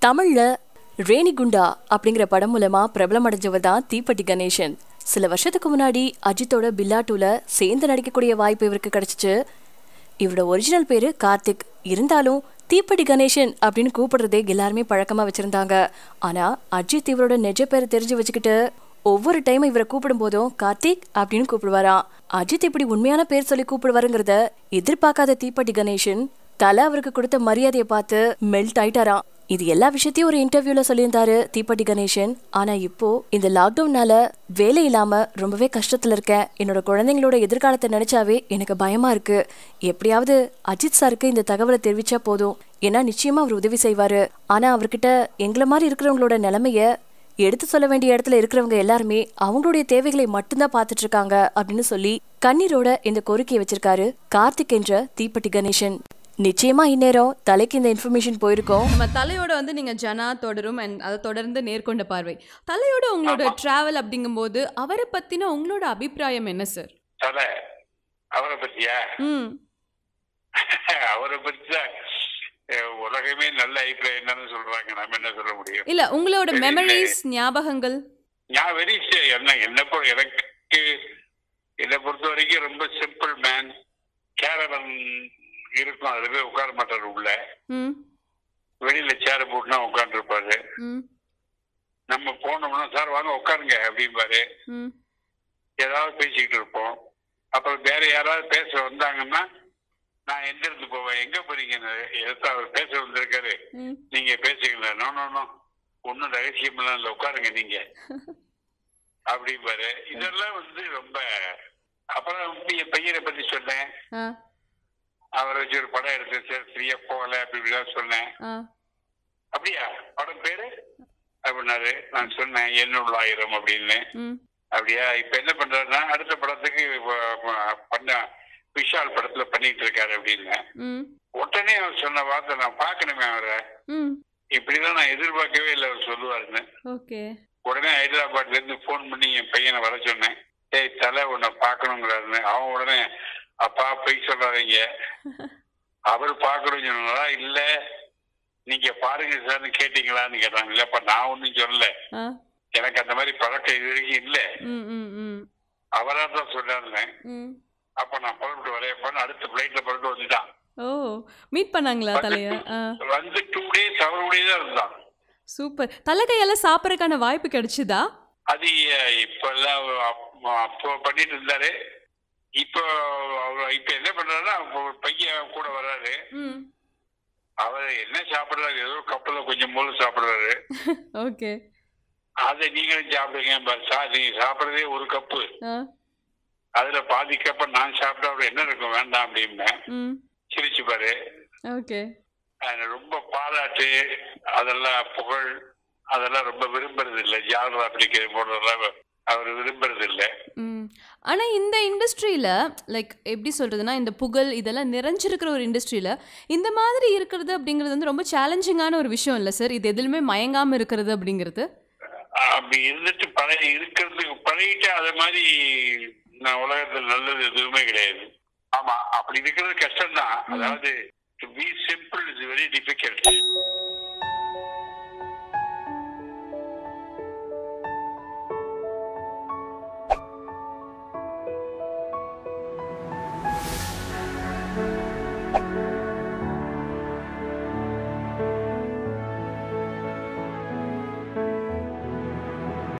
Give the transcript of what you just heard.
தமிழ்ல ரேணிகுண்டா அப்படிங்கிற படம் மூலமா பிரபலம் அடைஞ்சவர் தான் தீப்பெட்டி கணேசன் சில வருஷத்துக்கு முன்னாடி அஜித்தோட பில்லாட்டூல சேர்ந்து நடிக்கக்கூடிய வாய்ப்பு இவருக்கு கிடைச்சிச்சு இவரோட ஒரிஜினல் பேரு கார்த்திக் இருந்தாலும் தீப்பெட்டி கணேசன் அப்படின்னு கூப்பிடுறதே எல்லாருமே பழக்கமா வச்சிருந்தாங்க ஆனா அஜித் இவரோட நிஜ பேரை தெரிஞ்சு வச்சுக்கிட்டு ஒவ்வொரு டைம் இவரை கூப்பிடும் போதும் கார்த்திக் அப்படின்னு கூப்பிடுவாராம் அஜித் இப்படி உண்மையான பேர் சொல்லி கூப்பிடுவாருங்கிறத எதிர்பார்க்காத தீப்பெட்டி கணேசன் தலை அவருக்கு கொடுத்த மரியாதையை பார்த்து மெல்ட் ஆயிட்டாராம் இது எல்லா விஷயத்தையும் ஒரு இன்டர்வியூல சொல்லியிருந்தாரு தீப்பெட்டி கணேசன் ஆனா இப்போ இந்த லாக்டவுன்னால வேலை இல்லாம ரொம்பவே கஷ்டத்துல இருக்கேன் என்னோட குழந்தைங்களோட எதிர்காலத்தை நினைச்சாவே எனக்கு பயமா இருக்கு எப்படியாவது அஜித் சாருக்கு இந்த தகவலை தெரிவிச்சா போதும் ஏன்னா நிச்சயமா அவர் உதவி செய்வாரு ஆனா அவர்கிட்ட எங்களை மாதிரி இருக்கிறவங்களோட நிலைமைய எடுத்து சொல்ல வேண்டிய இடத்துல இருக்கிறவங்க எல்லாருமே அவங்களுடைய தேவைகளை மட்டும்தான் பார்த்துட்டு இருக்காங்க அப்படின்னு சொல்லி கண்ணீரோட இந்த கோரிக்கையை வச்சிருக்காரு கார்த்திக் என்ற தீப்பெட்டி கணேசன் நிச்சயமா இந்நேரம் தலைக்கு இந்த இன்ஃபர்மேஷன் போயிருக்கோம் நம்ம தலையோட வந்து நீங்க ஜனா தொடரும் அண்ட் அதை தொடர்ந்து நேர்கொண்ட பார்வை தலையோட உங்களோட டிராவல் அப்படிங்கும்போது அவரை பத்தின உங்களோட அபிப்பிராயம் என்ன சார் தலை அவரை பத்தியா ம் அவரை பத்தி தான் அஹ், உலகமே நல்ல அபிப்பிராயம் என்னன்னு சொல்றாங்க நம்ம என்ன சொல்ல முடியும் இல்ல உங்களோட சரி, மெமரிஸ் ஞாபகங்கள் நான் வெரி என்ன என்ன பொ- எனக்கு என்னை பொறுத்த வரைக்கும் ரொம்ப சிம்பிள் மேன் கேரளம் இருக்கும் அதுல போய் உட்கார மாட்டாரு உள்ள ம் வெளியில சேர போட்டுனா உட்காந்துருப்பாரு ம் நம்ம போனோம்னா சார் வாங்க உட்காருங்க அப்படிம்பாரு ம் ஏதாவது பேசிக்கிட்டு இருப்போம் அப்புறம் வேற யாராவது பேச வந்தாங்கன்னா நான் எங்க இருந்து போவேன் எங்க போறீங்க எதிர்த்து அவர் பேச வந்திருக்காரு ம் நீங்க பேசுங்களா நோ நோ நோ ஒன்னும் ரகசியமெல்லாம் இல்லை உட்காருங்க நீங்க அப்படிம்பாரு இதெல்லாம் வந்து ரொம்ப அப்புறம் வந்து என் பையனை பத்தி சொன்னேன் ஆ அவரை வச்சு ஒரு படம் எடுத்து சார் ஃப்ரீயா போகல அப்படி இப்படிலாம் சொன்னேன் ஆ அப்படியா படம் பேரு அப்படின்னாரு நான் சொன்னேன் என்னுள்ள ஆயிரம் அப்படின்னு ம் அப்படியா இப்ப என்ன பண்றாருன்னா அடுத்த படத்துக்கு வ- வ- பண்ண விஷால் படத்துல பண்ணிட்டு இருக்காரு அப்படின்னு ம் உடனே அவர் சொன்ன வார்த்தை நான் பார்க்கணுமே அவரை ம் இப்படிலாம் நான் எதிர்பார்க்கவே இல்லை அவர் சொல்லுவாருன்னு ஓகே உடனே ஹைதராபாத்ல இருந்து ஃபோன் பண்ணி என் பையனை வர சொன்னேன் ஏய் தலை உன்னை பார்க்கணுங்கிறாருன்னு அவன் உடனே அப்பா பொய் சொல்லாதீங்க அவர் பார்க்கணும்னு சொன்னா இல்ல நீங்க பாருங்க சார்னு கேட்டீங்களான்னு கேட்டாங்க இல்லப்பா நான் ஒன்றும் சொல்லல ஆ எனக்கு அந்த மாதிரி பழக்கம் இது வரைக்கும் இல்லை ம் ம் ம் அவரா தான் சொன்னாருன்னு ம் அப்ப நான் புறப்பட்டு வரேன் அடுத்த பிளைட்ல புறப்பட்டு வந்துட்டான் ஓ மீட் பண்ணாங்களா தலைய ஆ வந்து டூ டேஸ் அவருடைய தான் இருந்தான் சூப்பர் தலை கையால சாப்பிட்றதுக்கான வாய்ப்பு கிடைச்சுதா அது அஹ், இப்ப எல்லாம் அப்ப- அப்போ பண்ணிட்டு இருந்தாரு இப்போ அவர் இப்ப என்ன பண்றாருன்னா அப்போ ஒரு பையன் கூட வர்றாரு ம் அவர் என்ன சாப்பிடுறாரு ஏதோ கப்பல்ல கொஞ்சம் போல சாப்பிடுறாரு ஓகே அதை நீங்களும் சாப்பிடுங்க பாரு, சார் நீங்க சாப்பிடுறதே ஒரு கப்பு ஆ அதுல பாதி கப்ப நான் சாப்பிட்டா அவர் என்ன இருக்கும் வேண்டாம் அப்படிம்பேன் ம் சிரிச்சு பாரு ஓகே அது ரொம்ப பாராட்டு அதெல்லாம் புகழ் அதெல்லாம் ரொம்ப விரும்புறது இல்லை ஜாலரா பிடிக்கிற போடுறதெல்லாம் அவர் விரும்புறது இல்லை ம் ஆனால் இந்த இண்டஸ்ட்ரியில் லைக் எப்படி சொல்கிறதுனா இந்த புகழ் இதெல்லாம் நிறைஞ்சிருக்கிற ஒரு இண்டஸ்ட்ரியில் இந்த மாதிரி இருக்கிறது அப்படிங்கிறது வந்து ரொம்ப சேலஞ்சிங்கான ஒரு விஷயம் இல்லை சார் இது எதுலுமே மயங்காமல் இருக்கிறது அப்படிங்கிறது அப்படி இருந்துட்டு பழைய இருக்கிறதுக்கு பழகிட்டு அது மாதிரி நான் உலகத்துல நல்லது எதுவுமே கிடையாது ஆமா அப்படி இருக்கிறது கஷ்டம்தான் அதாவது to be simple is very difficult